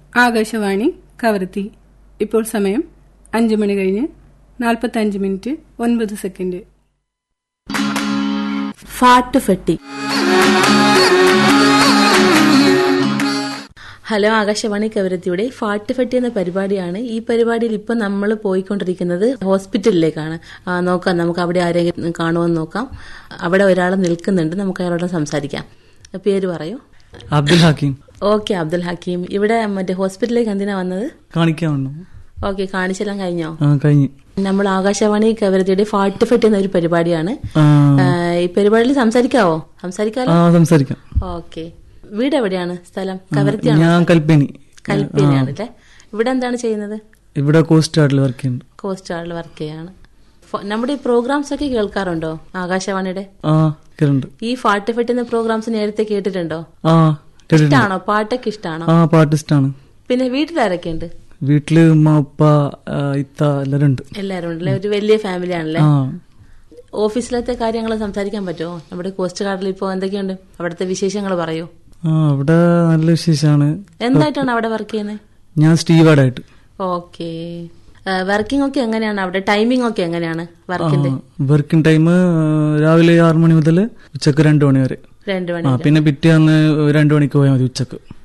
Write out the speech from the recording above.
ആകാശവാണി കവരത്തി ഇപ്പോൾ സമയം അഞ്ചു മണി കഴിഞ്ഞ് നാൽപ്പത്തഞ്ച് മിനിറ്റ് ഒൻപത് സെക്കൻഡ് ഫാട്ടുഫെട്ടി ഹലോ ആകാശവാണി കവരത്തിയുടെ ഫാട്ടുഫെട്ടി എന്ന പരിപാടിയാണ് ഈ പരിപാടിയിൽ ഇപ്പൊ നമ്മൾ പോയിക്കൊണ്ടിരിക്കുന്നത് ഹോസ്പിറ്റലിലേക്കാണ് ആ, നോക്കാം നമുക്ക് അവിടെ ആരെങ്കിലും കാണുമെന്ന് നോക്കാം അവിടെ ഒരാൾ നിൽക്കുന്നുണ്ട് നമുക്ക് അയാളോട് സംസാരിക്കാം പേര് പറയൂ അബ്ദുൽ ഹക്കീം ഓക്കെ അബ്ദുൽ ഹക്കീം ഇവിടെ മറ്റേ ഹോസ്പിറ്റലിലേക്ക് എന്തിനാ വന്നത് കാണിക്കാൻ വന്നു ഓക്കെ കാണിച്ചെല്ലാം കഴിഞ്ഞോ ആ കഴിഞ്ഞ് നമ്മൾ ആകാശവാണി കവരത്തിയുടെ ഫാട്ടുഫെട്ടി എന്ന ഒരു പരിപാടിയാണ് ആ, ആ, ഈ പരിപാടിയിൽ സംസാരിക്കാവോ സംസാരിക്കാലോ ആ സംസാരിക്കാം ഓക്കെ വീട് എവിടെയാണ് സ്ഥലം കവരത്തിയാണ് ഞാൻ കൽപ്പനി കൽപ്പനയാണ് അല്ലേ ഇവിടെ എന്താണ് ചെയ്യുന്നത് ഇവിടെ കോസ്റ്റ് ഗാർഡിൽ വർക്ക് ചെയ്യുന്നു കോസ്റ്റ് ഗാർഡിൽ വർക്ക് ചെയ്യാണ് ഫ- നമ്മുടെ ഈ പ്രോഗ്രാംസ് ഒക്കെ കേൾക്കാറുണ്ടോ ആകാശവാണിയുടെ ആ കേറുണ്ട് ഈ ഫാട്ട് ഫെട്ടുന്ന പ്രോഗ്രാംസ് നേരത്തെ കേട്ടിട്ടുണ്ടോ ആ കേട്ടിട്ടുണ്ട് ഇഷ്ടാണോ പാട്ടൊക്കെ ഇഷ്ടാണോ ആ പാട്ടിസ്റ്റാണ് പിന്നെ വീട്ടിലാരൊക്കെ ഉണ്ട് വീട്ടില് ഉമ്മ ഉപ്പ ആ, ഇത്ത എല്ലാരും ഉണ്ട് എല്ലാരും ഉണ്ടല്ലേ ഒരു വലിയ ഫാമിലി ആണല്ലേ ആ ഓഫീസിലത്തെ കാര്യങ്ങൾ സംസാരിക്കാൻ പറ്റുമോ നമ്മുടെ കോസ്റ്റ് ഗാർഡിൽ ഇപ്പോൾ എന്തൊക്കെയുണ്ട് അവിടുത്തെ വിശേഷങ്ങൾ പറയൂ ആ അവിടെ നല്ല വിശേഷമാണ് എന്തായിട്ടാണ് അവിടെ വർക്ക് ചെയ്യുന്നത് ഞാൻ സ്റ്റീവാർഡായിട്ട് ഓക്കെ വർക്കിംഗ് ഒക്കെ എങ്ങനെയാണ് അവിടെ ടൈമിംഗ് ഒക്കെ എങ്ങനെയാണ് വർക്കിന്റെ വർക്കിംഗ് ടൈം രാവിലെ ആറു മണി മുതൽ ഉച്ചക്ക് രണ്ടു മണി വരെ രണ്ടു മണി ആ പിന്നെ പിറ്റേന്ന് രണ്ടു മണിക്ക് പോയാൽ മതി ഉച്ചക്ക്